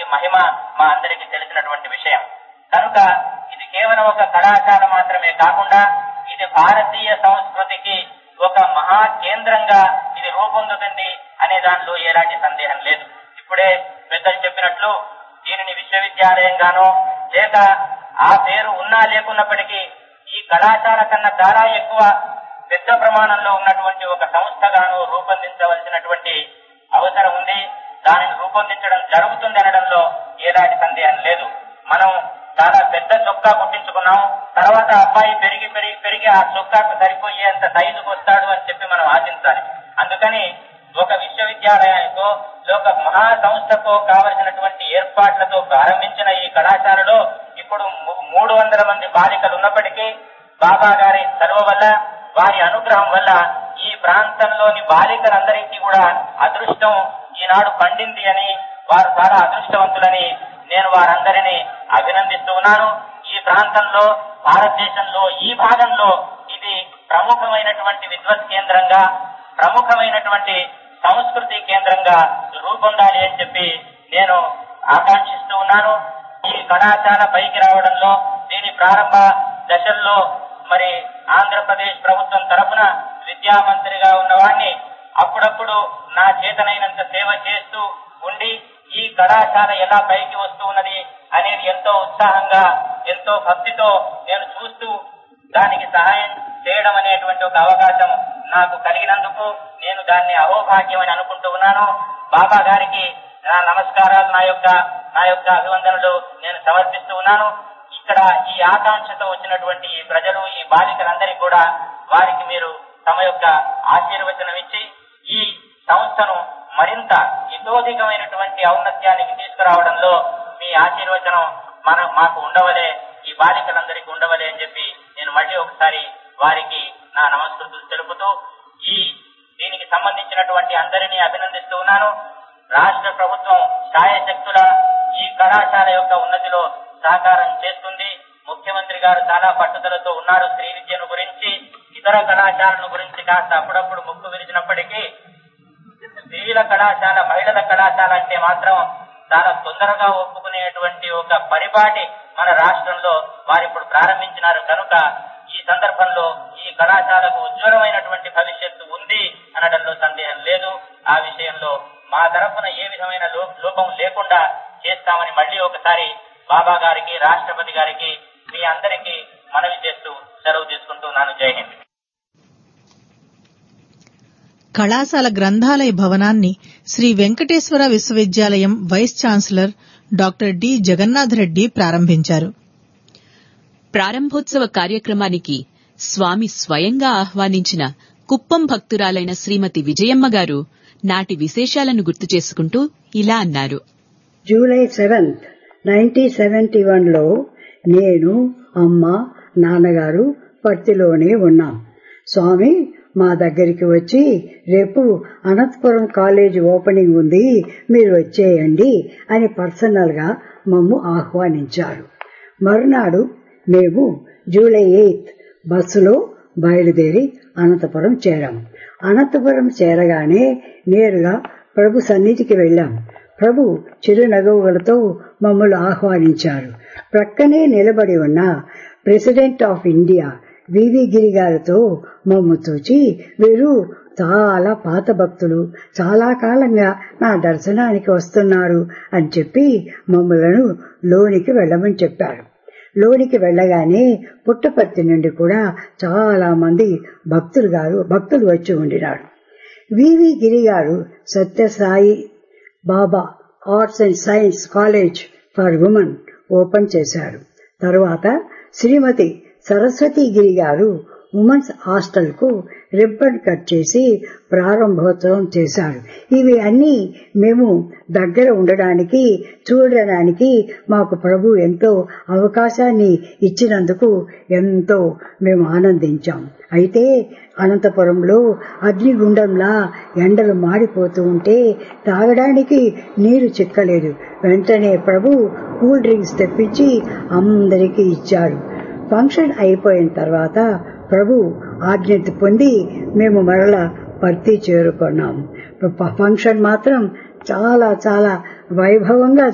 మహిమ మా అందరికీ తెలిసినటువంటి విషయం కనుక ఇది కేవలం ఒక కళాశాల మాత్రమే కాకుండా ఇది భారతీయ సంస్కృతికి ఒక మహా కేంద్రంగా ఇది రూపొందుతుంది అనే దాంట్లో ఎలాంటి సందేహం లేదు ఇప్పుడే పెద్దలు చెప్పినట్లు దీనిని విశ్వవిద్యాలయంగానో లేక ఆ పేరు ఉన్నా లేకున్నప్పటికీ ఈ కళాశాల కన్నా చాలా ఎక్కువ పెద్ద ప్రమాణంలో ఉన్నటువంటి ఒక సంస్థగాను రూపొందించవలసినటువంటి అవసరం ఉంది దానిని రూపొందించడం జరుగుతుంది అనడంలో ఎలాంటి సందేహం లేదు మనం చాలా పెద్ద చొక్కా కుట్టించుకున్నాం తర్వాత అబ్బాయి పెరిగి పెరిగి పెరిగి ఆ చొక్కాకు సరిపోయేంత సైజుకు వస్తాడు అని చెప్పి మనం ఆశించాలి అందుకని ఒక విశ్వవిద్యాలయానికో ఒక మహా సంస్థకో కావలసినటువంటి ఏర్పాట్లతో ప్రారంభించిన ఈ కళాశాలలో ఇప్పుడు ము- మూడు వందల మంది బాలికలు ఉన్నప్పటికీ బాబా గారి చదువు వల్ల వారి అనుగ్రహం వల్ల ఈ ప్రాంతంలోని బాలికలందరికీ కూడా అదృష్టం ఈనాడు పండింది అని వారు చాలా అదృష్టవంతులని నేను వారందరినీ అభినందిస్తూ ఉన్నాను ఈ ప్రాంతంలో భారతదేశంలో ఈ భాగంలో ఇది ప్రముఖమైనటువంటి విద్వత్ కేంద్రంగా ప్రముఖమైనటువంటి సంస్కృతి కేంద్రంగా రూపొందాలి అని చెప్పి నేను ఆకాంక్షిస్తూ ఉన్నాను ఈ కళాశాల పైకి రావడంలో దీని ప్రారంభ దశల్లో మరి ఆంధ్రప్రదేశ్ ప్రభుత్వం తరఫున విద్యా మంత్రిగా ఉన్నవాడిని అప్పుడప్పుడు నా చేతనైనంత సేవ చేస్తూ ఉండి ఈ కళాశాల ఎలా పైకి వస్తూ ఉన్నది అనేది ఎంతో ఉత్సాహంగా ఎంతో భక్తితో నేను చూస్తూ దానికి సహాయం చేయడం అనేటువంటి ఒక అవకాశం నాకు కలిగినందుకు నేను దాన్ని అహోభాగ్యం అని అనుకుంటూ ఉన్నాను బాబా గారికి నా నమస్కారాలు నా యొక్క నా యొక్క అభివందనలు నేను సమర్పిస్తూ ఉన్నాను ఇక్కడ ఈ ఆకాంక్షతో వచ్చినటువంటి ఈ ప్రజలు ఈ బాలికలందరికీ కూడా వారికి మీరు తమ యొక్క ఆశీర్వచనం ఇచ్చి ఈ సంస్థను మరింత ఇతోధికమైనటువంటి ఔన్నత్యానికి తీసుకురావడంలో మీ ఆశీర్వచనం మన మాకు ఉండవలే ఈ బాలికలందరికీ ఉండవలే అని చెప్పి నేను మళ్ళీ ఒకసారి వారికి నా నమస్కృతులు తెలుపుతూ ఈ దీనికి సంబంధించినటువంటి అందరినీ అభినందిస్తూ ఉన్నాను రాష్ట్ర ప్రభుత్వం ఛాయశక్తుల ఈ కళాశాల యొక్క ఉన్నతిలో సహకారం చేస్తుంది ముఖ్యమంత్రి గారు చాలా పట్టుదలతో ఉన్నారు స్త్రీ విద్యను గురించి ఇతర కళాశాలను గురించి కాస్త అప్పుడప్పుడు ముక్కు విరిచినప్పటికీ స్త్రీల కళాశాల మహిళల కళాశాల అంటే మాత్రం చాలా తొందరగా ఒప్పుకునేటువంటి ఒక పరిపాటి మన రాష్ట్రంలో వారు ఇప్పుడు ప్రారంభించినారు కనుక ఈ సందర్భంలో ఈ కళాశాలకు ఉజ్వలమైనటువంటి భవిష్యత్తు ఉంది అనడంలో సందేహం లేదు ఆ విషయంలో మా తరఫున ఏ విధమైన లో- లోపం లేకుండా చేస్తామని మళ్ళీ ఒకసారి బాబా గారికి రాష్ట్రపతి గారికి మీ అందరికీ మనవి చేస్తూ సెలవు తీసుకుంటున్నాను జై హింద్ కళాశాల గ్రంథాలయ భవనాన్ని శ్రీ వెంకటేశ్వర విశ్వవిద్యాలయం vice chancellor doctor D Jagannath Reddy ప్రారంభించారు ప్రారంభోత్సవ కార్యక్రమానికి స్వామి స్వయంగా ఆహ్వానించిన కుప్పం భక్తురాలైన శ్రీమతి విజయమ్మ గారు నాటి విశేషాలను గుర్తు చేసుకుంటూ ఇలా అన్నారు జూలై సెవెంత్ నైన్టీన్ సెవెంటీ వన్లో నేను అమ్మ నాన్నగారు పర్తిలోనే ఉన్నాం స్వామి మా దగ్గరికి వచ్చి రేపు అనంతపురం కాలేజ్ ఓపెనింగ్ ఉంది మీరు వచ్చేయండి అని పర్సనల్ గా మమ్ము ఆహ్వానించారు మరునాడు మేము జూలై ఎయిత్ బస్సులో బయలుదేరి అనంతపురం చేరాం అనంతపురం చేరగానే నేరుగా ప్రభు సన్నిధికి వెళ్ళాం ప్రభు చిరునగవులతో మమ్మల్ని ఆహ్వానించారు ప్రక్కనే నిలబడి ఉన్న president of India VV Giri గారితో మమ్ము చూచి వీరు చాలా పాత భక్తులు చాలా కాలంగా నా దర్శనానికి వస్తున్నారు అని చెప్పి మమ్మలను లోనికి వెళ్ళమని చెప్పారు లోనికి వెళ్ళగానే పుట్టపర్తి నుండి కూడా చాలా మంది భక్తులు గారు భక్తులు వచ్చి ఉండినారు వివి గిరి Giri Sathyasai Baba arts and science college for women open చేశారు తరువాత శ్రీమతి సరస్వతి గిరి గారు ఉమెన్స్ హాస్టల్ కు రిబ్బన్ కట్ చేసి ప్రారంభోత్సవం చేశారు ఇవి అన్ని మేము దగ్గర ఉండడానికి చూడడానికి మాకు ప్రభు ఎంతో అవకాశాన్ని ఇచ్చినందుకు ఎంతో మేము ఆనందించాం అయితే అనంతపురంలో అగ్నిగుండంలా ఎండలు మాడిపోతూ ఉంటే తాగడానికి నీరు చిక్కలేదు వెంటనే ప్రభు కూల్ డ్రింక్స్ తెప్పించి అందరికీ ఇచ్చారు ఫంక్షన్ అయిపోయిన తర్వాత ప్రభు ఆజ్ఞ పొంది మేము మరలా పర్తి చేరుకున్నాం ఫంక్షన్ మాత్రం చాలా చాలా వైభవంగా